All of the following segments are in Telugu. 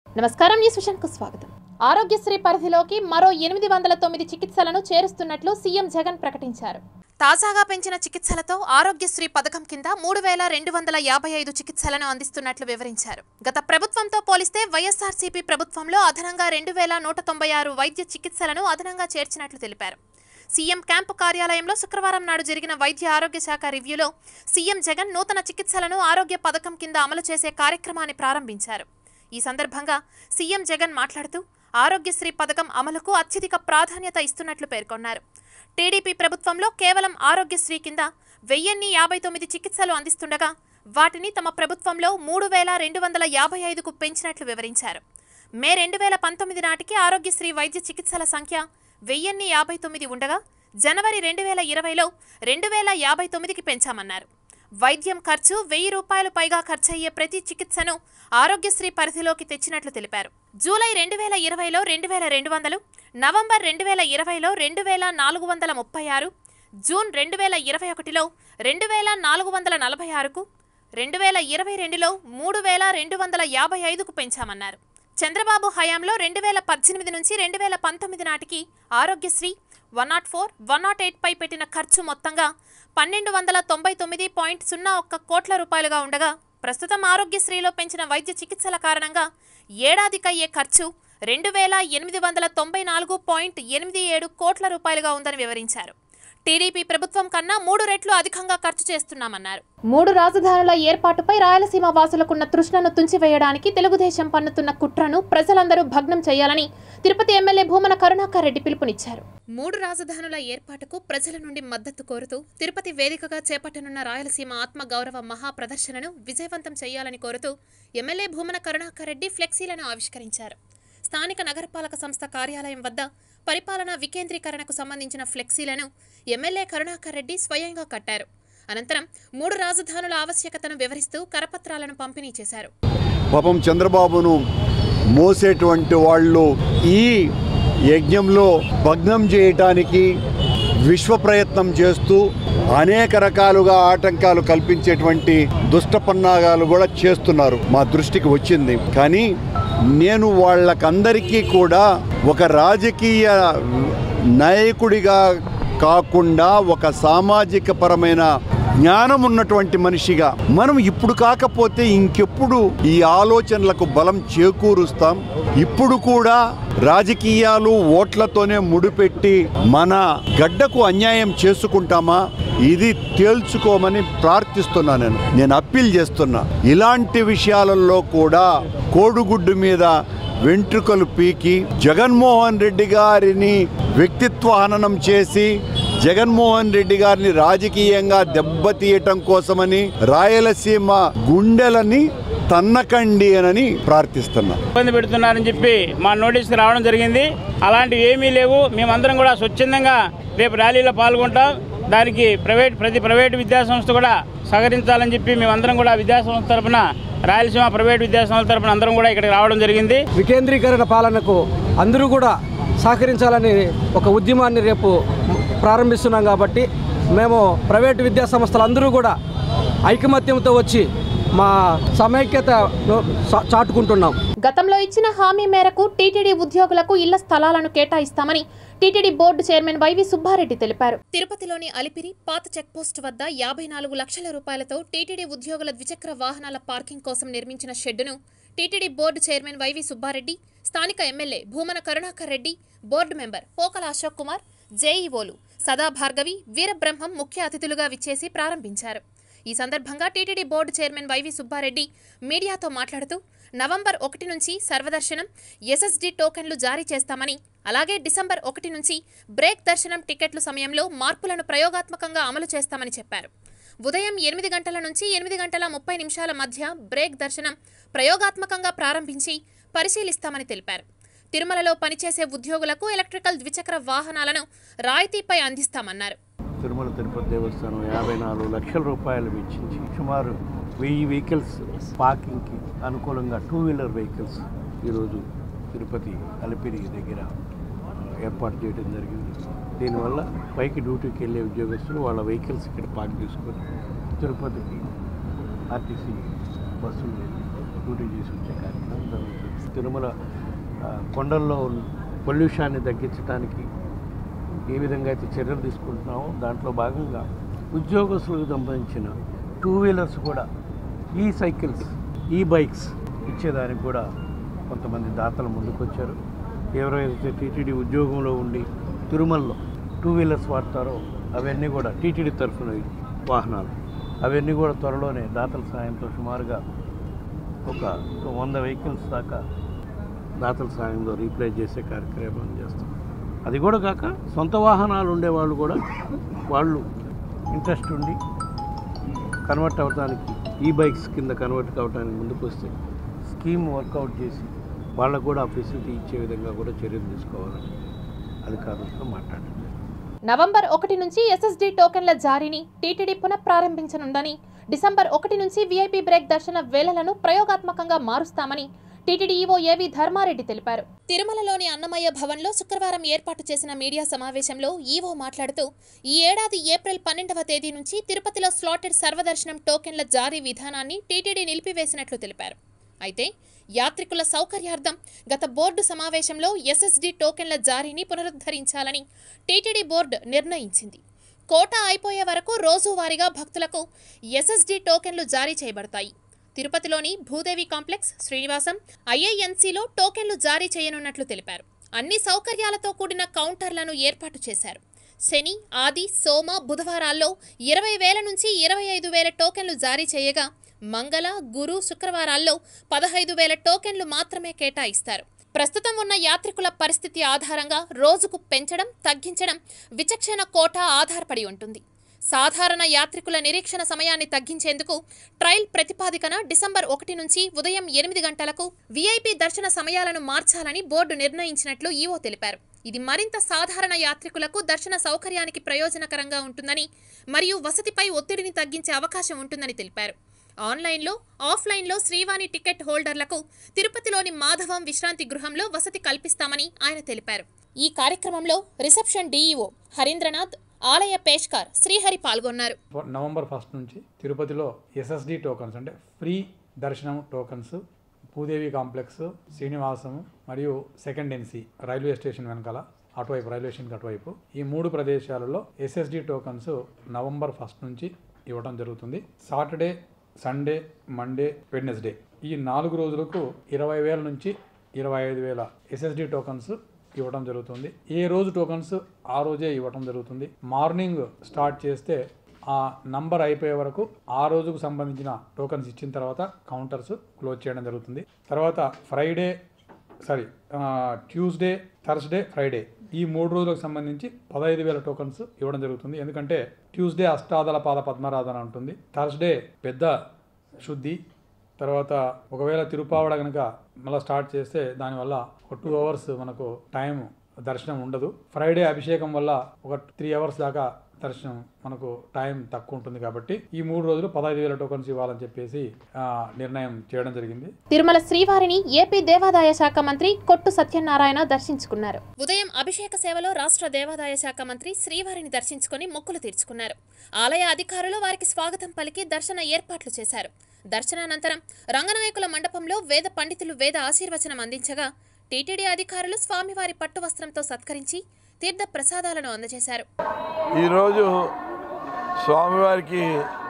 నమస్కారం న్యూస్ విషన్కు స్వాగతం ఆరోగ్యశ్రీ పరిధిలోకి మరో ఎనిమిది వందల తొమ్మిది చికిత్సలను చేరుస్తున్నట్లు సీఎం జగన్ ప్రకటించారు తాజాగా పెంచిన చికిత్సలతో ఆరోగ్యశ్రీ పథకం కింద మూడు వేల రెండు వందల యాభై ఐదు చికిత్సలను అందిస్తున్నట్లు వివరించారు గత ప్రభుత్వంతో పోలిస్తే వైఎస్ఆర్సీపీ ప్రభుత్వంలో అదనంగా రెండు వేల నూట తొంభై ఆరు వైద్య చికిత్సలను అదనంగా చేర్చినట్లు తెలిపారు సీఎం క్యాంపు కార్యాలయంలో శుక్రవారం నాడు జరిగిన వైద్య ఆరోగ్య శాఖ రివ్యూలో సీఎం జగన్ నూతన చికిత్సలను ఆరోగ్య పథకం కింద అమలు చేసే కార్యక్రమాన్ని ప్రారంభించారు ఈ సందర్భంగా సీఎం జగన్ మాట్లాడుతూ ఆరోగ్యశ్రీ పథకం అమలుకు అత్యధిక ప్రాధాన్యత ఇస్తున్నట్లు పేర్కొన్నారు టీడీపీ ప్రభుత్వంలో కేవలం ఆరోగ్యశ్రీ కింద వెయ్యిన్ని యాభై తొమ్మిది చికిత్సలు అందిస్తుండగా వాటిని తమ ప్రభుత్వంలో మూడు వేల రెండు వందల యాభై ఐదుకు పెంచినట్లు వివరించారు మే రెండు వేల పంతొమ్మిది నాటికి ఆరోగ్యశ్రీ వైద్య చికిత్సల సంఖ్య వెయ్యిన్ని యాభై తొమ్మిది ఉండగా జనవరి రెండు వేల ఇరవైలో రెండు వేల యాభై తొమ్మిదికి పెంచామన్నారు వైద్యం ఖర్చు వెయ్యి రూపాయలు పైగా ఖర్చయ్యే ప్రతి చికిత్సను ఆరోగ్యశ్రీ పరిధిలోకి తెచ్చినట్లు తెలిపారు జూలై రెండు వేల ఇరవైలో రెండు వేల రెండు వందలు నవంబర్ రెండు వేల ఇరవైలో రెండు వేల నాలుగు వందల ముప్పై ఆరు జూన్ రెండు వేల ఇరవై ఒకటిలో రెండు వేల నాలుగు వందల నలభై ఆరుకు రెండు వేల ఇరవై రెండులో మూడు వేల రెండు వందల యాభై ఐదుకు పెంచామన్నారు చంద్రబాబు హయాంలో రెండు వేల పద్దెనిమిది నుంచి రెండు వేల పంతొమ్మిది నాటికి Aarogyasri one nought four one nought eight పై పెట్టిన ఖర్చు మొత్తంగా పన్నెండు వందల తొంభై తొమ్మిది పాయింట్ సున్నా ఒక్క కోట్ల రూపాయలుగా ఉండగా ప్రస్తుతం ఆరోగ్యశ్రీలో పెంచిన వైద్య చికిత్సల కారణంగా ఏడాదికయ్యే ఖర్చు రెండు వేల ఎనిమిది వందల తొంభై నాలుగు పాయింట్ ఎనిమిది ఏడు కోట్ల రూపాయలుగా ఉందని వివరించారు టీడీపీ ప్రభుత్వం కన్నా మూడు రెట్లు అధికంగా ఖర్చు చేస్తున్నామన్నారు మూడు రాజధానుల ఏర్పాటుపై రాయలసీమ వాసులకున్న తృష్ణను తుంచివేయడానికి తెలుగుదేశం పన్నుతున్న కుట్రను ప్రజలందరూ భగ్నం చేయాలని తిరుపతి ఎమ్మెల్యే భూమన కరుణాకర్ రెడ్డి పిలుపునిచ్చారు మూడు రాజధానుల ఏర్పాటుకు ప్రజల నుండి మద్దతు కోరుతూ తిరుపతి వేదికగా చేపట్టనున్న రాయలసీమ ఆత్మ గౌరవ మహా ప్రదర్శనను విజయవంతం చేయాలని కోరుతూ ఎమ్మెల్యే భూమన కరుణాకర్ రెడ్డి ఫ్లెక్సీలను ఆవిష్కరించారు స్థానిక నగరపాలక సంస్థ కార్యాలయం వద్ద పరిపాలనా వికేంద్రీకరణకు సంబంధించిన ఫ్లెక్సీలను ఎమ్మెల్యే కరుణాకర్ రెడ్డి స్వయంగా కట్టారు అనంతరం మూడు రాజధానుల ఆవశ్యకతను వివరిస్తూ కరపత్రాలను పంపిణీ చేశారు పాపం చంద్రబాబును మోసేటువంటి వాళ్ళు ఈ యజ్ఞంలో భగ్నం చేయటానికి విశ్వ ప్రయత్నం చేస్తూ అనేక రకాలుగా ఆటంకాలు కల్పించేటువంటి దుష్ట పన్నాగాలు కూడా చేస్తున్నారు మా దృష్టికి వచ్చింది కానీ నేను వాళ్ళకందరికీ కూడా ఒక రాజకీయ నాయకుడిగా కాకుండా ఒక సామాజిక పరమైన జ్ఞానం ఉన్నటువంటి మనిషిగా మనం ఇప్పుడు కాకపోతే ఇంకెప్పుడు ఈ ఆలోచనలకు బలం చేకూరుస్తాం ఇప్పుడు కూడా రాజకీయాలు ఓట్లతోనే ముడిపెట్టి మన గడ్డకు అన్యాయం చేసుకుంటామా ఇది తేల్చుకోమని ప్రార్థిస్తున్నా నేను నేను అప్పీల్ చేస్తున్నా ఇలాంటి విషయాలలో కూడా కోడిగుడ్డు మీద వెంట్రుకలు పీకి జగన్మోహన్ రెడ్డి గారిని వ్యక్తిత్వ హననం చేసి జగన్మోహన్ రెడ్డి గారిని రాజకీయంగా దెబ్బతీయటం కోసమని రాయలసీమ గుండెలని తన్నకండి అని ప్రార్థిస్తున్నా ఇబ్బంది పెడుతున్నారని చెప్పి మా నోటీస్కి రావడం జరిగింది అలాంటివి ఏమీ లేవు మేమందరం కూడా స్వచ్ఛందంగా రేపు ర్యాలీలో పాల్గొంటాం దానికి ప్రైవేట్ ప్రతి ప్రైవేట్ విద్యాసంస్థ కూడా సహకరించాలని చెప్పి మేమందరం కూడా విద్యాసంస్థ తరపున రాయలసీమ ప్రైవేట్ విద్యాసంస్థ తరపున అందరం కూడా ఇక్కడికి రావడం జరిగింది వికేంద్రీకరణ పాలనకు అందరూ కూడా సహకరించాలని ఒక ఉద్యమాన్ని రేపు ప్రారంభిస్తున్నాం కాబట్టి మేము ప్రైవేటు విద్యా సంస్థలు అందరూ కూడా ఐకమత్యంతో వచ్చి మా సమైక్యత చాటుకుంటున్నాం గతంలో ఇచ్చిన హామీ మేరకు టీటీడీ ఉద్యోగులకు ఇళ్ల స్థలాలను కేటాయిస్తామని TTD board chairman YV Subbareddy తెలిపారు తిరుపతిలోని అలిపిరి పాత చెక్పోస్ట్ వద్ద యాభై నాలుగు లక్షల రూపాయలతో టీటీడీ ఉద్యోగుల ద్విచక్ర వాహనాల పార్కింగ్ కోసం నిర్మించిన షెడ్డును TTD board chairman YV Subbareddy స్థానిక MLA Bhumana Karunakar Reddy board member Pokala Ashok Kumar జేఈఓలు సదా భార్గవి వీరబ్రహ్మం ముఖ్య అతిథులుగా విచ్చేసి ప్రారంభించారు ఈ సందర్భంగా TTD board chairman YV Subbareddy మీడియాతో మాట్లాడుతూ నవంబర్ ఒకటి నుంచి సర్వదర్శనం ఎస్ఎస్డి టోకెన్లు జారీ చేస్తామని అలాగే డిసెంబర్ ఒకటి నుంచి బ్రేక్ దర్శనం టికెట్ల సమయంలో మార్పులను ప్రయోగాత్మకంగా అమలు చేస్తామని చెప్పారు ఉదయం ఎనిమిది గంటల నుంచి ఎనిమిది గంటల ముప్పై నిమిషాల మధ్య బ్రేక్ దర్శనం ప్రయోగాత్మకంగా ప్రారంభించి పరిశీలిస్తామని తెలిపారు తిరుమలలో పనిచేసే ఉద్యోగులకు ఎలక్ట్రికల్ ద్విచక్ర వాహనాలను రాయితీపై అందిస్తామన్నారు తిరుమల తిరుపతి దేవస్థానం యాభై నాలుగు లక్షల రూపాయలు వెచ్చించి సుమారు వెయ్యి వెహికల్స్ పార్కింగ్కి అనుకూలంగా టూ వీలర్ వెహికల్స్ ఈరోజు తిరుపతి అలిపిరి దగ్గర ఏర్పాటు చేయడం జరిగింది దీనివల్ల పైకి డ్యూటీకి వెళ్ళే ఉద్యోగస్తులు వాళ్ళ వెహికల్స్ ఇక్కడ పార్క్ చేసుకొని తిరుపతికి ఆర్టీసీ బస్సులు వెళ్ళి డ్యూటీ చేసి వచ్చే కార్యక్రమం జరుగుతుంది తిరుమల ఆ, కొండల్లో పొల్యూషన్ని తగ్గించడానికి ఏ విధంగా అయితే చర్యలు తీసుకుంటున్నామో దాంట్లో భాగంగా ఉద్యోగస్తులకు సంబంధించిన టూ వీలర్స్ కూడా ఈ సైకిల్స్ ఈ బైక్స్ ఇచ్చేదానికి కూడా కొంతమంది దాతలు ముందుకొచ్చారు ఎవరైతే టీటీడీ ఉద్యోగంలో ఉండి తిరుమలలో టూ వీలర్స్ వాడతారో అవన్నీ కూడా టీటీడీ తరఫున వాహనాలు అవన్నీ కూడా త్వరలోనే దాతల సాయంతో సుమారుగా ఒక వంద వెహికల్స్ దాకా దాతల సాయంతో రీప్లేస్ చేసే కార్యక్రమం చేస్తాం అది కూడా కాక సొంత వాహనాలు ఉండేవాళ్ళు కూడా వాళ్ళు ఇంట్రెస్ట్ ఉండి కన్వర్ట్ అవడానికి ఈ బైక్స్ కింద కన్వర్ట్ కావడానికి ముందుకు వస్తే స్కీమ్ వర్కౌట్ చేసి వాళ్ళకు కూడా ఆ ఫెసిలిటీ ఇచ్చే విధంగా కూడా చర్యలు తీసుకోవాలని అధికారులతో మాట్లాడారు నవంబర్ ఒకటి నుంచి ఎస్ఎస్డి టోకెన్ల జారీని టీటీడీ పునఃప్రారంభించనుందని డిసెంబర్ ఒకటి నుంచి వీఐపీ బ్రేక్ దర్శన వేళలను ప్రయోగాత్మకంగా మారుస్తామని టీటీడీ ఈవో ఏవి ధర్మారెడ్డి తెలిపారు తిరుమలలోని అన్నమయ్య భవన్లో శుక్రవారం ఏర్పాటు చేసిన మీడియా సమావేశంలో ఈవో మాట్లాడుతూ ఈ ఏడాది ఏప్రిల్ పన్నెండవ తేదీ నుంచి తిరుపతిలో స్లాటెడ్ సర్వదర్శనం టోకెన్ల జారీ విధానాన్ని టీటీడీ నిలిపివేసినట్లు తెలిపారు అయితే యాత్రికుల సౌకర్యార్థం గత బోర్డు సమావేశంలో ఎస్ఎస్డి టోకెన్ల జారీని పునరుద్ధరించాలని టీటీడీ బోర్డు నిర్ణయించింది కోటా అయిపోయే వరకు రోజువారీగా భక్తులకు ఎస్ఎస్డి టోకెన్లు జారీ చేయబడతాయి తిరుపతిలోని భూదేవి కాంప్లెక్స్ శ్రీనివాసం ఐఐఎన్సీలో టోకెన్లు జారీ చేయనున్నట్లు తెలిపారు అన్ని సౌకర్యాలతో కూడిన కౌంటర్లను ఏర్పాటు చేశారు శని ఆది సోమ బుధవారాల్లో ఇరవై వేల నుంచి ఇరవై ఐదు వేల టోకెన్లు జారీ చేయగా మంగళ గురు శుక్రవారాల్లో పదహైదు వేల టోకెన్లు మాత్రమే కేటాయిస్తారు ప్రస్తుతం ఉన్న యాత్రికుల పరిస్థితి ఆధారంగా రోజుకు పెంచడం తగ్గించడం విచక్షణ కోటా ఆధారపడి ఉంటుంది సాధారణ యాత్రికుల నిరీక్షణ సమయాన్ని తగ్గించేందుకు ట్రయల్ ప్రతిపాదికన డిసెంబర్ ఒకటి నుంచి ఉదయం ఎనిమిది గంటలకు వీఐపీ దర్శన సమయాలను మార్చాలని బోర్డు నిర్ణయించినట్లు ఈవో తెలిపారు ఇది మరింత సాధారణ యాత్రికులకు దర్శన సౌకర్యానికి ప్రయోజనకరంగా ఉంటుందని మరియు వసతిపై ఒత్తిడిని తగ్గించే అవకాశం ఉంటుందని తెలిపారు ఆన్లైన్లో ఆఫ్లైన్లో శ్రీవాణి టికెట్ హోల్డర్లకు తిరుపతిలోని మాధవం విశ్రాంతి గృహంలో వసతి కల్పిస్తామని ఆయన తెలిపారు ఈ కార్యక్రమంలో రిసెప్షన్ డీఈఓ హరీంద్రనాథ్ ఆలయ పేష్కార్ శ్రీహరి పాల్గొన్నారు నవంబర్ ఫస్ట్ నుంచి తిరుపతిలో ఎస్ఎస్డి టోకన్స్ అంటే ఫ్రీ దర్శనం టోకన్స్ భూదేవి కాంప్లెక్స్ శ్రీనివాసం మరియు సెకండ్ ఎన్సీ రైల్వే స్టేషన్ వెనకాల అటువైపు రైల్వే స్టేషన్కి అటువైపు ఈ మూడు ప్రదేశాలలో ఎస్ఎస్డి టోకన్స్ నవంబర్ ఫస్ట్ నుంచి ఇవ్వడం జరుగుతుంది సాటర్డే సండే మండే వెడ్నెస్డే ఈ నాలుగు రోజులకు ఇరవై వేల నుంచి ఇరవై ఐదు వేల ఎస్ఎస్డి టోకన్స్ ఇవ్వడం జరుగుతుంది ఏ రోజు టోకన్స్ ఆ రోజే ఇవ్వడం జరుగుతుంది మార్నింగ్ స్టార్ట్ చేస్తే ఆ నంబర్ అయిపోయే వరకు ఆ రోజుకు సంబంధించిన టోకన్స్ ఇచ్చిన తర్వాత కౌంటర్స్ క్లోజ్ చేయడం జరుగుతుంది తర్వాత Friday sorry Tuesday Thursday Friday ఈ మూడు రోజులకు సంబంధించి పదహైదు వేల టోకన్స్ ఇవ్వడం జరుగుతుంది ఎందుకంటే ట్యూస్డే అష్టాదల పాద పద్మరాధన ఉంటుంది థర్స్డే పెద్ద శుద్ధి తర్వాత ఒకవేళ తిరుపావడ కనుక మళ్ళీ స్టార్ట్ చేస్తే దానివల్ల ఒక టూ అవర్స్ మనకు టైం దర్శనం ఉండదు ఫ్రైడే అభిషేకం వల్ల ఒక త్రీ అవర్స్ దాకా దర్శనం మనకు టైం తక్కువ ఉంటుంది కాబట్టి ఈ మూడు రోజులు పదహైదు వేల టోకన్స్ ఇవ్వాలని చెప్పేసి ఆ, నిర్ణయం చేయడం జరిగింది తిరుమల శ్రీవారిని ఏపీ దేవాదాయ శాఖ మంత్రి కొట్టు సత్యనారాయణ దర్శించుకున్నారు ఉదయం అభిషేక సేవలో రాష్ట్ర దేవాదాయ శాఖ మంత్రి శ్రీవారిని దర్శించుకుని మొక్కులు తీర్చుకున్నారు ఆలయ అధికారులు వారికి స్వాగతం పలికి దర్శన ఏర్పాట్లు చేశారు దర్శనానంతరం రంగనాయకుల మండపంలో వేద పండితులు వేద ఆశీర్వచనం అందించగా టీటీడీ అధికారులు స్వామివారి పట్టు వస్త్రంతో సత్కరించి తీర్థ ప్రసాదాలను అందజేశారు ఈరోజు స్వామివారికి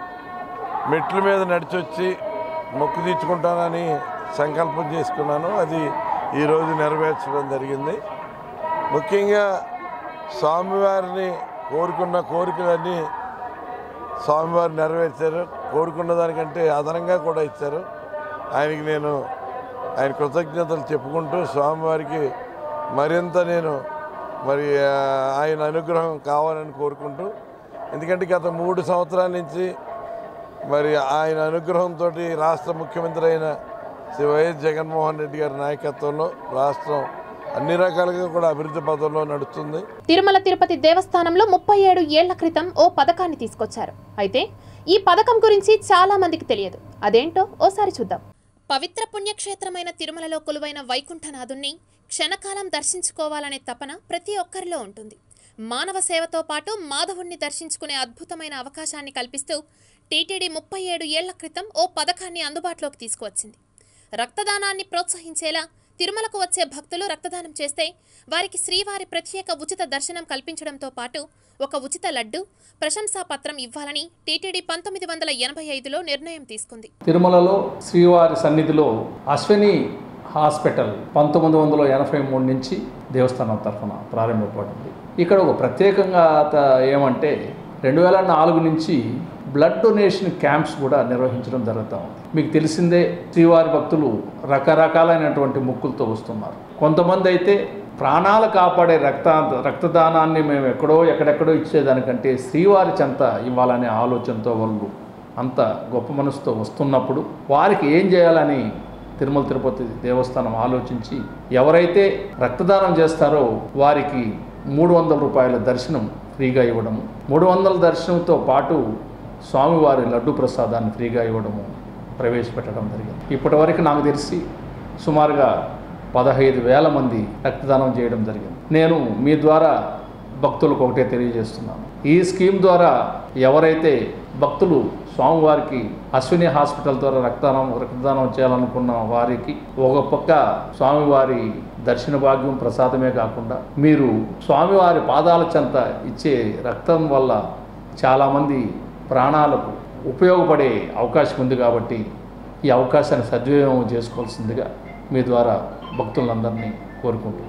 మెట్ల మీద నడిచొచ్చి మొక్కు తీర్చుకుంటానని సంకల్పం చేసుకున్నాను అది ఈరోజు నెరవేర్చడం జరిగింది ముఖ్యంగా స్వామివారిని కోరుకున్న కోరికలన్నీ స్వామివారు నెరవేర్చారు కోరుకున్న దానికంటే అదనంగా కూడా ఇచ్చారు ఆయనకి నేను ఆయన కృతజ్ఞతలు చెప్పుకుంటూ స్వామివారికి మరింత నేను మరి ఆ, ఆయన అనుగ్రహం కావాలని కోరుకుంటూ ఎందుకంటే గత మూడు సంవత్సరాల నుంచి మరి ఆయన అనుగ్రహంతో రాష్ట్ర ముఖ్యమంత్రి అయిన శ్రీ వైఎస్ జగన్మోహన్ రెడ్డి గారి నాయకత్వంలో రాష్ట్రం అన్ని రకాలుగా కూడా అభివృద్ధి పదంలో నడుస్తుంది తిరుమల తిరుపతి దేవస్థానంలో ముప్పై ఏడు ఏళ్ల క్రితం ఓ పథకాన్ని తీసుకొచ్చారు అయితే ఈ పథకం గురించి చాలా మందికి తెలియదు అదేంటో ఓసారి చూద్దాం పవిత్ర పుణ్యక్షేత్రమైన తిరుమలలో కొలువైన వైకుంఠనాథుణ్ణి క్షణకాలం దర్శించుకోవాలనే తపన ప్రతి ఒక్కరిలో ఉంటుంది మానవ సేవతో పాటు మాధవుణ్ణి దర్శించుకునే అద్భుతమైన అవకాశాన్ని కల్పిస్తూ టీటీడీ ముప్పై ఏడు ఏళ్ల క్రితం ఓ పథకాన్ని అందుబాటులోకి తీసుకువచ్చింది రక్తదానాన్ని ప్రోత్సహించేలా తిరుమలకు వచ్చే భక్తులు రక్తదానం చేస్తే వారికి శ్రీవారి ప్రత్యేక ఉచిత దర్శనం కల్పించడంతో పాటు ఒక ఉచిత లడ్డు ప్రశంసా పత్రం ఇవ్వాలని టీటీడీ పంతొమ్మిది వందల ఎనభై ఐదులో నిర్ణయం తీసుకుంది తిరుమలలో శ్రీవారి సన్నిధిలో అశ్విని హాస్పిటల్ పంతొమ్మిది వందల ఎనభై మూడు నుంచి దేవస్థానం తరఫున ప్రారంభపడింది ఇక్కడ ఒక ప్రత్యేకంగా త- ఏమంటే రెండు వేల నాలుగు నుంచి బ్లడ్ డొనేషన్ క్యాంప్స్ కూడా నిర్వహించడం జరుగుతూ ఉంది మీకు తెలిసిందే శ్రీవారి భక్తులు రకరకాలైనటువంటి ముక్కులతో వస్తున్నారు కొంతమంది అయితే ప్రాణాలు కాపాడే రక్త రక్తదానాన్ని మేము ఎక్కడో ఎక్కడెక్కడో ఇచ్చేదానికంటే శ్రీవారి చెంత ఇవ్వాలనే ఆలోచనతో వాళ్ళు అంత గొప్ప మనసుతో వస్తున్నప్పుడు వారికి ఏం చేయాలని తిరుమల తిరుపతి దేవస్థానం ఆలోచించి ఎవరైతే రక్తదానం చేస్తారో వారికి మూడు వందల రూపాయల దర్శనం ఫ్రీగా ఇవ్వడము మూడు వందల దర్శనంతో పాటు స్వామివారి లడ్డు ప్రసాదాన్ని ఫ్రీగా ఇవ్వడము ప్రవేశపెట్టడం జరిగింది ఇప్పటివరకు నాకు తెలిసి సుమారుగా పదహైదు వేల మంది రక్తదానం చేయడం జరిగింది నేను మీ ద్వారా భక్తులకు ఒకటే తెలియజేస్తున్నాను ఈ స్కీమ్ ద్వారా ఎవరైతే భక్తులు స్వామివారికి అశ్విని హాస్పిటల్ ద్వారా రక్తదానం రక్తదానం చేయాలనుకున్న వారికి ఒక పక్క స్వామివారి దర్శన భాగ్యం ప్రసాదమే కాకుండా మీరు స్వామివారి పాదాల చెంత ఇచ్చే రక్తం వల్ల చాలామంది ప్రాణాలకు ఉపయోగపడే అవకాశం ఉంది కాబట్టి ఈ అవకాశాన్ని సద్వినియోగం చేసుకోవాల్సిందిగా మీ ద్వారా భక్తులందరినీ కోరుకుంటున్నాను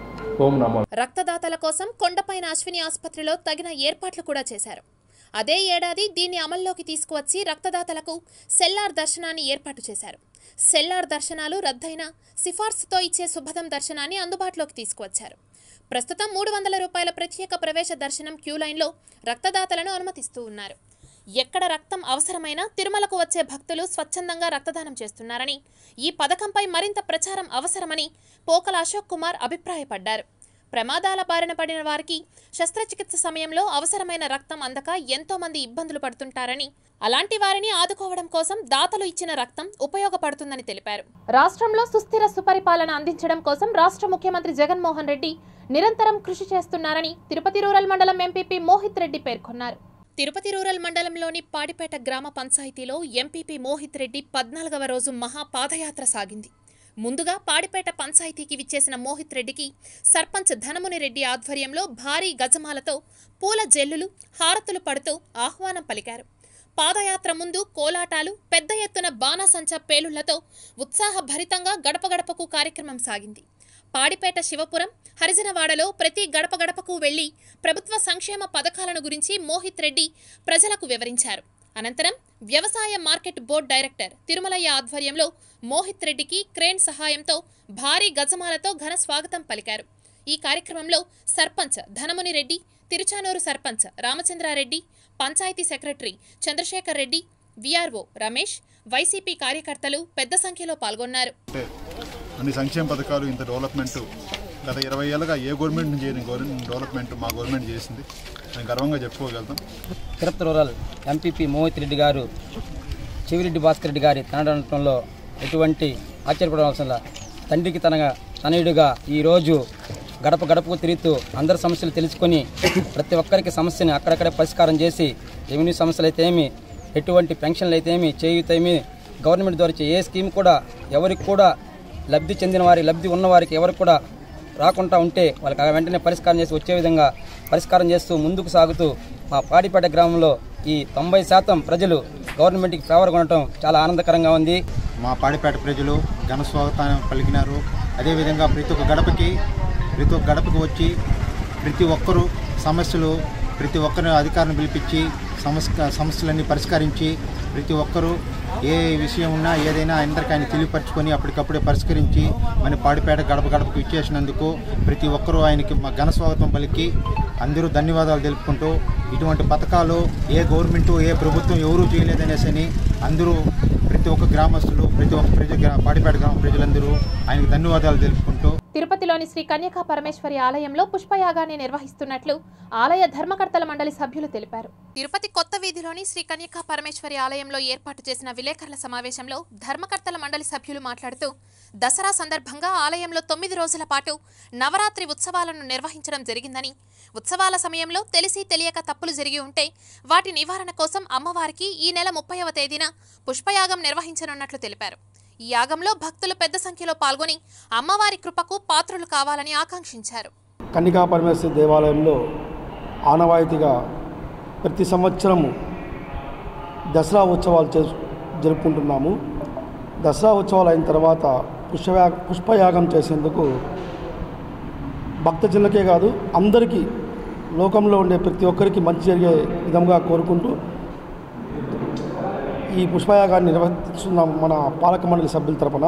ఓం నమో రక్తదాతల కోసం కొండపైన అశ్విని ఆసుపత్రిలో తగిన ఏర్పాట్లు కూడా చేశారు అదే ఏడాది దీన్ని అమల్లోకి తీసుకువచ్చి రక్తదాతలకు సెల్లార్ దర్శనాన్ని ఏర్పాటు చేశారు సెల్లార్ దర్శనాలు రద్దయిన సిఫార్సుతో ఇచ్చే శుభదం దర్శనాన్ని అందుబాటులోకి తీసుకువచ్చారు ప్రస్తుతం మూడు వందల రూపాయల ప్రత్యేక ప్రవేశ దర్శనం క్యూ లైన్లో రక్తదాతలను అనుమతిస్తూ ఉన్నారు ఎక్కడ రక్తం అవసరమైనా తిరుమలకు వచ్చే భక్తులు స్వచ్ఛందంగా రక్తదానం చేస్తున్నారని ఈ పథకంపై మరింత ప్రచారం అవసరమని పోకల అశోక్ కుమార్ అభిప్రాయపడ్డారు ప్రమాదాల బారిన పడిన వారికి శస్త్రచికిత్స సమయంలో అవసరమైన రక్తం అందక ఎంతో మంది ఇబ్బందులు పడుతుంటారని అలాంటి వారిని ఆదుకోవడం కోసం దాతలు ఇచ్చిన రక్తం ఉపయోగపడుతుందని తెలిపారు రాష్ట్రంలో సుస్థిర సుపరిపాలన అందించడం కోసం రాష్ట్ర ముఖ్యమంత్రి జగన్మోహన్ రెడ్డి నిరంతరం కృషి చేస్తున్నారని తిరుపతి రూరల్ మండలం ఎంపీపీ మోహిత్ రెడ్డి పేర్కొన్నారు తిరుపతి రూరల్ మండలంలోని పాడిపేట గ్రామ పంచాయతీలో ఎంపీపీ మోహిత్ రెడ్డి పద్నాలుగవ రోజు మహా పాదయాత్ర సాగింది ముందుగా పాడిపేట పంచాయతీకి విచ్చేసిన మోహిత్ రెడ్డికి సర్పంచ్ ధనముని రెడ్డి ఆధ్వర్యంలో భారీ గజమాలతో పూల జల్లులు హారతులు పడుతూ ఆహ్వానం పలికారు పాదయాత్ర ముందు కోలాటాలు పెద్ద ఎత్తున బాణాసంచా పేలుళ్లతో ఉత్సాహభరితంగా గడప గడపకు కార్యక్రమం సాగింది పాడిపేట శివపురం హరిజనవాడలో ప్రతి గడప గడపకు వెళ్లి ప్రభుత్వ సంక్షేమ పథకాలను గురించి మోహిత్ రెడ్డి ప్రజలకు వివరించారు అనంతరం వ్యవసాయ మార్కెట్ బోర్డు డైరెక్టర్ తిరుమలయ్య ఆధ్వర్యంలో మోహిత్ రెడ్డికి క్రేన్ సహాయంతో భారీ గజమాలతో ఘన స్వాగతం పలికారు ఈ కార్యక్రమంలో sarpanch Dhanamuni Reddy Tiruchanur sarpanch Ramachandrareddy panchayat secretary Chandrasekhar Reddy VRO Ramesh YCP కార్యకర్తలు పెద్ద సంఖ్యలో పాల్గొన్నారు అంటే అన్ని సంక్షేమ పథకాలు ఇంత డెవలప్మెంట్ గత ఇరవై ఏళ్ళగా ఏ గవర్నమెంట్ నుంచి చేయని గవర్నమెంట్ డెవలప్మెంట్ మా గవర్నమెంట్ చేసింది మేము గర్వంగా చెప్పుకోగలుగుతాం తిరుపతి రూరల్ ఎంపీపీ మోహిత్ రెడ్డి గారు చెవిరెడ్డి భాస్కర్ రెడ్డి గారి తనడంలో ఎటువంటి ఆశ్చర్యపడడం అవసరం లేదు. తండ్రికి తనగా తనయుడిగా ఈరోజు గడప గడపకు తిరుగుతూ అందరి సమస్యలు తెలుసుకొని ప్రతి ఒక్కరికి సమస్యని అక్కడక్కడే పరిష్కారం చేసి రెవెన్యూ సమస్యలు అయితే ఏమి ఎటువంటి పెన్షన్లు అయితే ఏమి చేయూత ఏమి గవర్నమెంట్ ద్వారా ఇచ్చే ఏ స్కీమ్ కూడా ఎవరికి కూడా లబ్ధి చెందిన వారి లబ్ధి ఉన్నవారికి ఎవరికి కూడా రాకుండా ఉంటే వాళ్ళకి ఆ వెంటనే పరిష్కారం చేసి వచ్చే విధంగా పరిష్కారం చేస్తూ ముందుకు సాగుతూ మా పాడిపేట గ్రామంలో ఈ తొంభై శాతం ప్రజలు గవర్నమెంట్కి ఫేవర్గా ఉండటం చాలా ఆనందకరంగా ఉంది మా పాడిపేట ప్రజలు ఘన స్వాగతాన్ని పలికినారు అదేవిధంగా ప్రతి ఒక్క గడపకి ప్రతి ఒక్క గడపకి వచ్చి ప్రతి ఒక్కరూ సమస్యలు ప్రతి ఒక్కరు అధికారులను పిలిపించి సమస్య సమస్యలన్నీ పరిష్కరించి ప్రతి ఒక్కరూ ఏ విషయం ఉన్నా ఏదైనా అందరికీ ఆయన తెలియపరచుకొని అప్పటికప్పుడే పరిష్కరించి మన పాడిపేట గడప గడపకు ఇచ్చేసినందుకు ప్రతి ఒక్కరూ ఆయనకి మా ఘన స్వాగతం పలికి అందరూ ధన్యవాదాలు తెలుపుకుంటూ ఇటువంటి పథకాలు ఏ గవర్నమెంటు ఏ ప్రభుత్వం ఎవరూ చేయలేదనేసి అని అందరూ ప్రతి ఒక్క గ్రామస్తులు ప్రతి ఒక్క ప్రజ గ్రా- పాడిపేట గ్రామ ప్రజలందరూ ఆయనకు ధన్యవాదాలు తెలుపుకుంటూ తిరుపతిలోని శ్రీ కన్యకా పరమేశ్వరి ఆలయంలో పుష్పయాగాన్ని నిర్వహిస్తున్నట్లు ఆలయ ధర్మకర్తల మండలి సభ్యులు తెలిపారు తిరుపతి కొత్త వీధిలోని శ్రీ కన్యకా పరమేశ్వరి ఆలయంలో ఏర్పాటు చేసిన విలేకరుల సమావేశంలో ధర్మకర్తల మండలి సభ్యులు మాట్లాడుతూ దసరా సందర్భంగా ఆలయంలో తొమ్మిది రోజుల పాటు నవరాత్రి ఉత్సవాలను నిర్వహించడం జరిగిందని ఉత్సవాల సమయంలో తెలిసి తెలియక తప్పులు జరిగి ఉంటే వాటి నివారణ కోసం అమ్మవారికి ఈ నెల ముప్పైవ తేదీన పుష్పయాగం నిర్వహించనున్నట్లు తెలిపారు ఈ యాగంలో భక్తులు పెద్ద సంఖ్యలో పాల్గొని అమ్మవారి కృపకు పాత్రులు కావాలని ఆకాంక్షించారు కన్నికా పరమేశ్వరి దేవాలయంలో ఆనవాయితీగా ప్రతి సంవత్సరము దసరా ఉత్సవాలు చే జరుపుకుంటున్నాము దసరా ఉత్సవాలు అయిన తర్వాత పుష్పయా పుష్పయాగం చేసేందుకు భక్తజనులకే కాదు అందరికీ లోకంలో ఉండే ప్రతి ఒక్కరికి మంచి జరిగే విధంగా కోరుకుంటూ ఈ పుష్పయాగాన్ని నిర్వహిస్తున్నాం మన పాలక మండలి సభ్యుల తరపున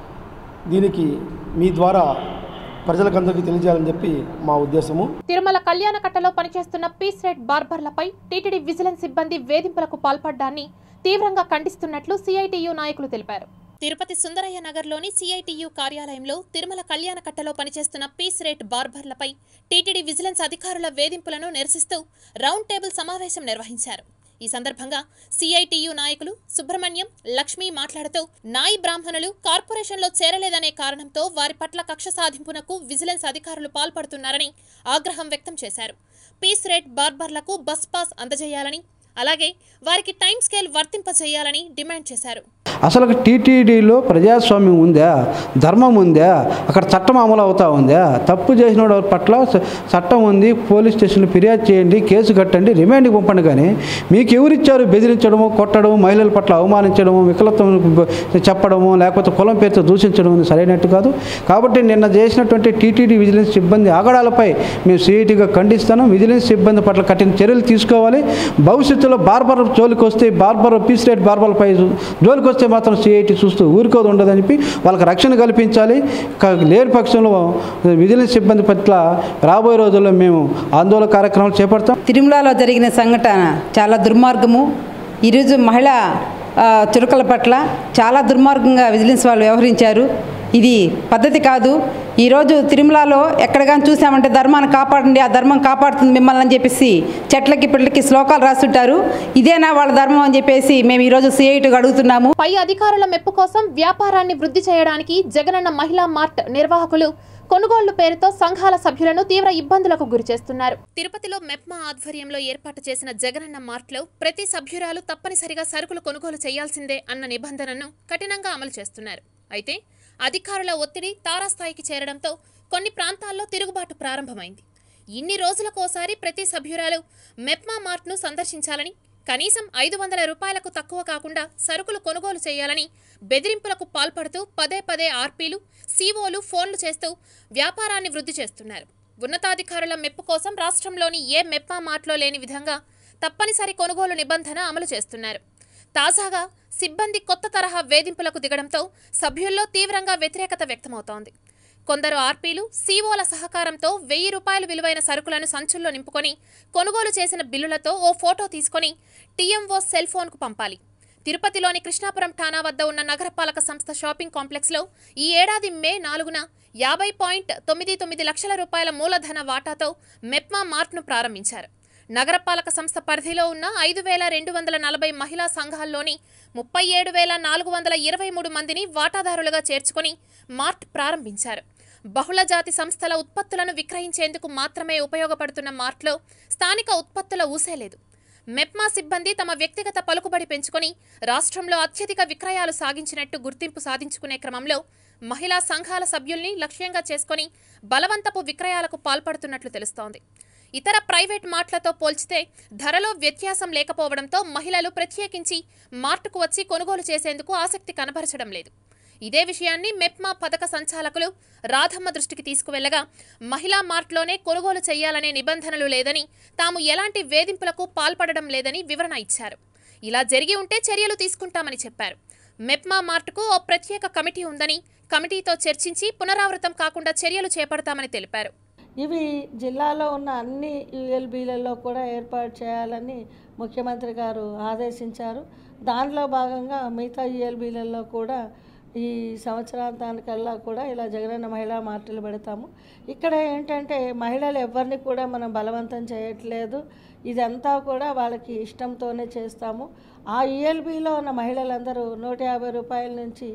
దీనికి మీ ద్వారా ప్రజలకందరికీ తెలియజేయాలని చెప్పి మా ఉద్దేశము తిరుమల కళ్యాణకట్టలో పనిచేస్తున్న పీస్ రేట్ బార్బర్లపై టీటీడీ విజిలెన్స్ సిబ్బంది వేధింపులకు పాల్పడ్డాన్ని తీవ్రంగా ఖండిస్తున్నట్లు సిఐటియు నాయకులు తెలిపారు తిరుపతి సుందరయ్య నగర్లోని సిఐటియు కార్యాలయంలో తిరుమల కళ్యాణకట్టలో పనిచేస్తున్న పీస్ రేట్ బార్బర్లపై టీటీడీ విజిలెన్స్ అధికారుల వేధింపులను నిరసిస్తూ రౌండ్ టేబుల్ సమావేశం నిర్వహించారు ఈ సందర్భంగా సిఐటియు నాయకులు సుబ్రహ్మణ్యం లక్ష్మి మాట్లాడుతూ నాయి బ్రాహ్మణులు కార్పొరేషన్లో చేరలేదనే కారణంతో వారి పట్ల కక్ష సాధింపునకు విజిలెన్స్ అధికారులు పాల్పడుతున్నారని ఆగ్రహం వ్యక్తం చేశారు పీస్ రేట్ బార్బర్లకు బస్ పాస్ అందజేయాలని అలాగే వారికి టైం స్కేల్ వర్తింపజేయాలని డిమాండ్ చేశారు అసలు టీటీడీలో ప్రజాస్వామ్యం ఉందా ధర్మం ఉందా అక్కడ చట్టం అమలు అవుతా ఉందా తప్పు చేసిన వాడి పట్ల చ- చట్టం ఉంది పోలీస్ స్టేషన్లో ఫిర్యాదు చేయండి కేసు కట్టండి రిమాండ్కి పంపండి కానీ మీకు ఎవరిచ్చారు బెదిరించడము కొట్టడము మహిళల పట్ల అవమానించడము వికలత్వం చెప్పడము లేకపోతే కులం పేరుతో దూషించడం అనేది సరైనట్టు కాదు కాబట్టి నిన్న చేసినటువంటి టీటీడీ విజిలెన్స్ సిబ్బంది ఆగడాలపై మేము సిఐటిగా ఖండిస్తాను విజిలెన్స్ సిబ్బంది పట్ల కఠిన చర్యలు తీసుకోవాలి భవిష్యత్తులో బార్బర్ జోలికి వస్తే బార్బర్ పీస్ రేట్ బార్బర్పై జోలికి వస్తే మాత్రం సిఐటి చూస్తూ ఊరుకోదు ఉండదని చెప్పి వాళ్ళకి రక్షణ కల్పించాలి క- లేని పక్షంలో విజిలెన్స్ సిబ్బంది పట్ల రాబోయే రోజుల్లో మేము ఆందోళన కార్యక్రమాలు చేపడతాం తిరుమలలో జరిగిన సంఘటన చాలా దుర్మార్గము ఈరోజు మహిళా ఆ, చురుకల పట్ల చాలా దుర్మార్గంగా విజిలెన్స్ వాళ్ళు వ్యవహరించారు ఇది పద్ధతి కాదు ఈరోజు తిరుమలలో ఎక్కడ కానీ చూసామంటే ధర్మాన్ని కాపాడండి ఆ ధర్మం కాపాడుతుంది మిమ్మల్ని అని చెప్పేసి చెట్లకి పిల్లలకి శ్లోకాలు రాస్తుంటారు ఇదేనా వాళ్ళ ధర్మం అని చెప్పేసి మేము ఈరోజు సిఐటిగా అడుగుతున్నాము పై అధికారుల మెప్పు కోసం వ్యాపారాన్ని వృద్ధి చేయడానికి జగనన్న మహిళా మార్ట్ నిర్వాహకులు కొనుగోళ్లు పేరుతో సంఘాల సభ్యులను తీవ్ర ఇబ్బందులకు గురి చేస్తున్నారు తిరుపతిలో మెప్మా ఆధ్వర్యంలో ఏర్పాటు చేసిన జగనన్న మార్ట్లో ప్రతి సభ్యురాలు తప్పనిసరిగా సరుకులు కొనుగోలు చేయాల్సిందే అన్న నిబంధనను కఠినంగా అమలు చేస్తున్నారు అయితే అధికారుల ఒత్తిడి తారాస్థాయికి చేరడంతో కొన్ని ప్రాంతాల్లో తిరుగుబాటు ప్రారంభమైంది ఇన్ని రోజులకోసారి ప్రతి సభ్యురాలు మెప్మా మార్ట్ను సందర్శించాలని కనీసం ఐదు వందల రూపాయలకు తక్కువ కాకుండా సరుకులు కొనుగోలు చేయాలని బెదిరింపులకు పాల్పడుతూ పదే పదే ఆర్పీలు సీఓలు ఫోన్లు చేస్తూ వ్యాపారాన్ని వృద్ధి చేస్తున్నారు ఉన్నతాధికారుల మెప్పు కోసం రాష్ట్రంలోని ఏ మెప్పా మార్ట్లో లేని విధంగా తప్పనిసరి కొనుగోలు నిబంధన అమలు చేస్తున్నారు తాజాగా సిబ్బంది కొత్త తరహా వేధింపులకు దిగడంతో సభ్యుల్లో తీవ్రంగా వ్యతిరేకత వ్యక్తమవుతోంది కొందరు ఆర్పీలు సీఓల సహకారంతో వెయ్యి రూపాయలు విలువైన సరుకులను సంచుల్లో నింపుకొని కొనుగోలు చేసిన బిల్లులతో ఓ ఫోటో తీసుకొని టీఎంఓ సెల్ ఫోన్కు పంపాలి తిరుపతిలోని కృష్ణాపురం ఠాణా వద్ద ఉన్న నగరపాలక సంస్థ షాపింగ్ కాంప్లెక్స్లో ఈ ఏడాది మే నాలుగున యాభై పాయింట్ తొమ్మిది తొమ్మిది లక్షల రూపాయల మూలధన వాటాతో మెప్మా మార్ట్ను ప్రారంభించారు నగరపాలక సంస్థ పరిధిలో ఉన్న ఐదు వేల రెండు వందల నలభై మహిళా సంఘాల్లోని ముప్పై ఏడు వేల నాలుగు వందల ఇరవై మూడు మందిని వాటాదారులుగా చేర్చుకొని మార్ట్ ప్రారంభించారు బహుళజాతి సంస్థల ఉత్పత్తులను విక్రయించేందుకు మాత్రమే ఉపయోగపడుతున్న మార్ట్లో స్థానిక ఉత్పత్తుల ఊసేలేదు మెప్మా సిబ్బంది తమ వ్యక్తిగత పలుకుబడి పెంచుకొని రాష్ట్రంలో అత్యధిక విక్రయాలు సాగించినట్టు గుర్తింపు సాధించుకునే క్రమంలో మహిళా సంఘాల సభ్యుల్ని లక్ష్యంగా చేసుకొని బలవంతపు విక్రయాలకు పాల్పడుతున్నట్లు తెలుస్తోంది ఇతర ప్రైవేట్ మార్ట్లతో పోల్చితే ధరలో వ్యత్యాసం లేకపోవడంతో మహిళలు ప్రత్యేకించి మార్టుకు వచ్చి కొనుగోలు చేసేందుకు ఆసక్తి కనబరచడం లేదు ఇదే విషయాన్ని మెప్మా పథక సంచాలకులు రాధమ్మ దృష్టికి తీసుకువెళ్లగా మహిళా మార్ట్లోనే కొనుగోలు చేయాలనే నిబంధనలు లేదని తాము ఎలాంటి వేధింపులకు పాల్పడడం లేదని వివరణ ఇచ్చారు ఇలా జరిగి ఉంటే చర్యలు తీసుకుంటామని చెప్పారు మెప్మా మార్టుకు ఓ ప్రత్యేక కమిటీ ఉందని కమిటీతో చర్చించి పునరావృతం కాకుండా చర్యలు చేపడతామని తెలిపారు ఇవి జిల్లాలో ఉన్న అన్ని యుఎల్బీలలో కూడా ఏర్పాటు చేయాలని ముఖ్యమంత్రి గారు ఆదేశించారు దానిలో భాగంగా మిగతా యుఎల్బీలలో కూడా ఈ సంవత్సరాంతానికల్లా కూడా ఇలా జగనన్న మహిళా మార్టులు పెడతాము ఇక్కడ ఏంటంటే మహిళలు ఎవరిని కూడా మనం బలవంతం చేయట్లేదు ఇదంతా కూడా వాళ్ళకి ఇష్టంతోనే చేస్తాము ఆ యుఎల్బీలో ఉన్న మహిళలందరూ నూట యాభై రూపాయల నుంచి